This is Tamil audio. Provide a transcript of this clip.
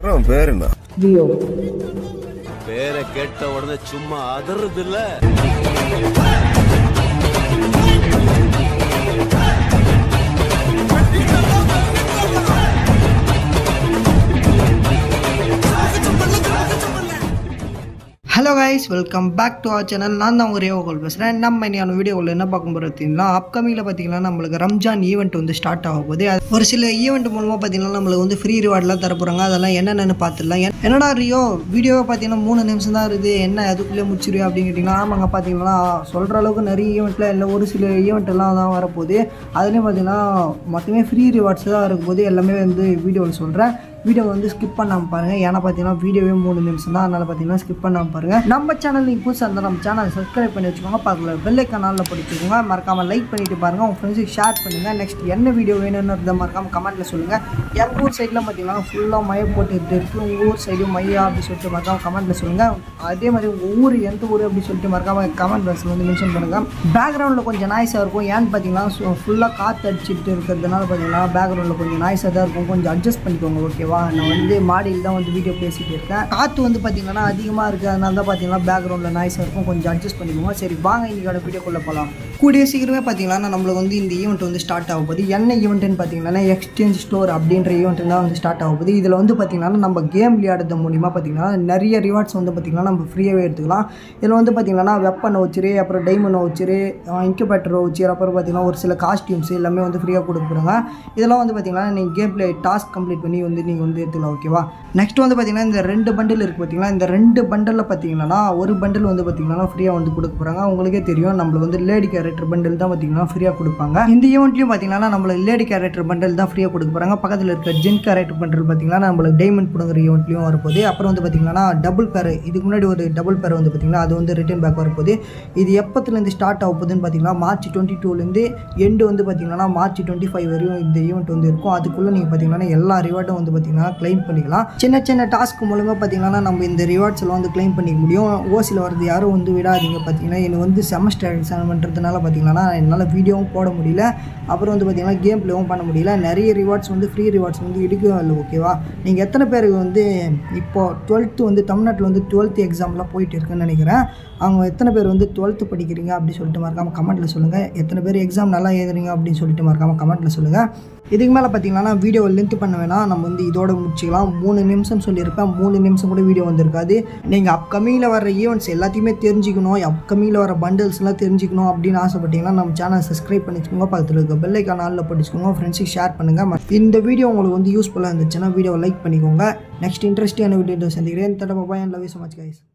உன் பேர் என்ன ரியோ பேரை கேட்ட உடனே சும்மா அதறது இல்ல hello guys welcome back to our channel நான் தான் ஒரே கோல் பேசுகிறேன் நம்ம இன்னையான வீடியோவில் என்ன பார்க்க போகிறோம் பார்த்தீங்கன்னா அப்கமிங்கில் பார்த்தீங்கன்னா நம்மளுக்கு ரம்ஜான் ஈவெண்ட் வந்து ஸ்டார்ட் ஆக போகுது அது ஒரு சில ஈவெண்ட் மூலமாக பார்த்தீங்கன்னா நம்மளுக்கு வந்து ஃப்ரீ ரிவார்ட்லாம் தர போகிறாங்க அதெல்லாம் என்னென்னு பார்த்துடலாம் என்- என்னடா ரியோ வீடியோவை பார்த்தீங்கன்னா மூணு நிமிஷம் தான் இருக்குது என்ன அதுக்குள்ளே முடிச்சிருவியா அப்படின்னு கேட்டிங்கன்னா ஆமாங்க பார்த்தீங்கன்னா சொல்கிற அளவுக்கு நிறைய ஈவெண்ட்டில் இல்லை ஒரு சில ஈவெண்ட் எல்லாம் தான் வரப்போகுது அதுலேயும் பார்த்தீங்கன்னா மொத்தமே ஃப்ரீ ரிவார்ட்ஸ் தான் இருக்கும்போது எல்லாமே வந்து வீடியோவில் சொல்கிறேன் வீடியோ வந்து ஸ்கிப் பண்ணாமல் பாருங்கள் ஏன்னா பார்த்தீங்கன்னா வீடியோவே மூணு நிமிஷம் தான் அதனால் பார்த்தீங்கன்னா ஸ்கிப் பண்ணாமல் பாருங்கள் நம்ம சேனல் நீங்கள் புதுசாக இருந்தால் நம்ம சேனலை சப்ஸ்கிரைப் பண்ணி வச்சுக்கோங்க பார்க்கல பெல்லை கனாலில் படிச்சுக்கோங்க மறக்காமல் லைக் பண்ணிட்டு பாருங்கள் உங்கள் ஃப்ரெண்ட்ஸுக்கு ஷேர் பண்ணுங்கள் நெக்ஸ்ட் என்ன வீடியோ வேணும்னு இருந்தால் மறக்காமல் கமெண்ட்டில் சொல்லுங்கள் எங்கள் ஊர் சைடில் பார்த்தீங்கன்னா ஃபுல்லாக மைய போட்டுக்கிட்டு இருக்குது உங்கள் ஊர் சைடு மையா அப்படின்னு சொல்லிட்டு மறக்காமல் கமெண்ட்டில் சொல்லுங்கள் அதே மாதிரி உங்கள் ஊர் எந்த ஊர் அப்படின்னு சொல்லிட்டு மறக்காமல் கமெண்ட் பாக்ஸில் வந்து மென்ஷன் பண்ணுங்கள் பேக்ரவுண்டில் கொஞ்சம் நாய்ஸாக இருக்கும் ஏன்னு பார்த்தீங்கன்னா ஃபுல்லாக காற்று அடிச்சிட்டு இருக்கிறதுனால பார்த்தீங்கன்னா பேக்ரவுண்டில் கொஞ்சம் நாய்ஸாக தான் இருக்கும் கொஞ்சம் அட்ஜஸ்ட் பண்ணிக்கோங்க ஓகேவா நான் வந்து மாடியில் தான் வந்து வீடியோ பேசிகிட்டு இருக்கேன் காற்று வந்து பார்த்தீங்கன்னா அதிகமாக இருக்குது அதனால தான் பார்த்தீங்கன்னா பேக்ரவுண்டில் நாய்ஸாக இருக்கும் கொஞ்சம் அட்ஜஸ்ட் பண்ணிக்கோங்க சரி வாங்க இன்றைக்கோட வீடியோக்குள்ளே போகலாம் கூடிய சீக்கிரமே பார்த்தீங்கன்னா நம்மளுக்கு வந்து இந்த ஈவெண்ட் வந்து ஸ்டார்ட் ஆக போகுது என்ன ஈவெண்ட்னு பார்த்தீங்கன்னா எக்ஸ்சேஞ்ச் ஸ்டோர் அப்படின்ற ஈவெண்ட் தான் வந்து ஸ்டார்ட் ஆக போகுது இதில் வந்து பார்த்தீங்கன்னா நம்ம கேம் விளையாடுறது மூலிமா பார்த்தீங்கன்னா நிறைய ரிவார்ட்ஸ் வந்து பார்த்தீங்கன்னா நம்ம ஃப்ரீயாகவே எடுத்துக்கலாம் இதில் வந்து பார்த்தீங்கன்னா வெப்பன் வச்சுரு அப்புறம் டைமண்ட் வச்சுரு இன்குபேட்டர் வச்சுரு அப்புறம் பார்த்தீங்கன்னா ஒரு சில காஸ்டியூம்ஸ் எல்லாமே வந்து ஃப்ரீயாக கொடுக்க போகிறாங்க இதெல்லாம் வந்து பார்த்தீங்கன்னா நீங்கள் கேம் பிளே டாஸ்க் கம்ப்ளீட் பண்ணி வந்து நீங்கள் வந்து எடுத்துக்கலாம் ஓகேவா நெக்ஸ்ட் வந்து பார்த்தீங்கன்னா இந்த ரெண்டு பண்டில் இருக்குது பார்த்தீங்களா இந்த ரெண்டு பண்டலில் பார்த்தீங்கன்னா ஒரு பண்டில் வந்து பார்த்தீங்கன்னா ஃப்ரீயாக வந்து கொடுக்க போகிறாங்க உங்களுக்கே தெரியும் நம்மளுக்கு வந்து லேடி கேரக்டர் பண்டில் தான் பார்த்தீங்கன்னா ஃப்ரீயாக கொடுப்பாங்க இந்த ஈவெண்ட்லையும் பார்த்தீங்கன்னா நம்மளுக்கு லேடி கேரக்டர் பண்டில் தான் ஃப்ரீயாக கொடுக்க போகிறாங்க பக்கத்தில் இருக்க ஜென் கேரக்டர் பண்டில் பார்த்தீங்கன்னா நம்மளுக்கு டைமண்ட் பிடுங்குற ஈவெண்ட்லையும் வரப்போகுது அப்புறம் வந்து பார்த்தீங்கன்னா டபுள் பேர் இதுக்கு முன்னாடி ஒரு டபுள் பேர் வந்து பார்த்தீங்கன்னா அது வந்து ரிட்டர்ன் பேக் வரப்போகுது இது எப்பத்துலேருந்து ஸ்டார்ட் ஆக போகுதுன்னு பார்த்தீங்கன்னா மார்ச் டுவெண்ட்டி டூலேருந்து எண்டு வந்து பார்த்தீங்கன்னா மார்ச் டுவெண்ட்டி ஃபைவ் வரையும் இந்த ஈவெண்ட் வந்து இருக்கும் அதுக்குள்ளே நீங்கள் பார்த்தீங்கன்னா எல்லா ரிவார்டும் வந்து பார்த்தீங்கன்னா க்ளைம் பண்ணிக்கலாம் சின்ன சின்ன டாஸ்க் மூலமாக பார்த்தீங்கன்னா நம்ம இந்த ரிவார்ட்ஸ் எல்லாம் வந்து க்ளைம் பண்ணிக்க முடியும் ஓசியில் வரது யாரும் வந்து விடாதீங்க பார்த்தீங்கன்னா எனக்கு வந்து செமஸ்டர் எக்ஸாம் பண்ணுறதுனால பார்த்தீங்கன்னா என்னால் வீடியோவும் போட முடியல அப்புறம் வந்து பார்த்தீங்கன்னா கேம் ப்ளேவும் பண்ண முடியல நிறைய ரிவார்ட்ஸ் வந்து ஃப்ரீ ரிவார்ட்ஸ் வந்து எடுக்கவே இல்லை ஓகேவா நீங்கள் எத்தனை பேருக்கு வந்து இப்போது டுவெல்த்து வந்து தமிழ்நாட்டில் வந்து டுவெல்த்து எக்ஸாம்லாம் போயிட்டு இருக்குன்னு நினைக்கிறேன் அவங்க எத்தனை பேர் வந்து டுவெல்த்து படிக்கிறீங்க அப்படி சொல்லிட்டு மறக்காமல் கமெண்ட்டில் சொல்லுங்கள் எத்தனை பேர் எக்ஸாம் நல்லா எழுதுறீங்க அப்படின்னு சொல்லிட்டு மறக்காமல் கமெண்ட்டில் சொல்லுங்கள் இதுக்கு மேலே பார்த்தீங்கன்னா வீடியோ லென்த் பண்ண வேணாம் நம்ம வந்து இதோட முடிச்சிக்கலாம் மூணு நிமிஷம் சொல்லியிருப்பேன் மூணு நிமிஷம் கூட வீடியோ வந்திருக்காது நீங்கள் அப்கமிங்கில் வர ஈவெண்ட்ஸ் எல்லாத்தையுமே தெரிஞ்சுக்கணும் அப்கமிங்கில் வர பண்டில்ஸ்லாம் தெரிஞ்சுக்கணும் அப்படின்னு ஆசைப்பட்டீங்கன்னா நம்ம சேனல் சப்ஸ்கிரைப் பண்ணிக்கோங்க பக்கத்தில் இருக்க பெல்லைக்கான நாளில் படிச்சுக்கோங்க ஃப்ரெண்ட்ஸுக்கு ஷேர் பண்ணுங்கள் இந்த வீடியோ உங்களுக்கு வந்து யூஸ்ஃபுல்லாக இருந்துச்சுன்னா வீடியோவை லைக் பண்ணிக்கோங்க நெக்ஸ்ட் இன்ட்ரெஸ்டிங்கான வீடியோ சந்திக்கிறேன் தடவை bye love you so much guys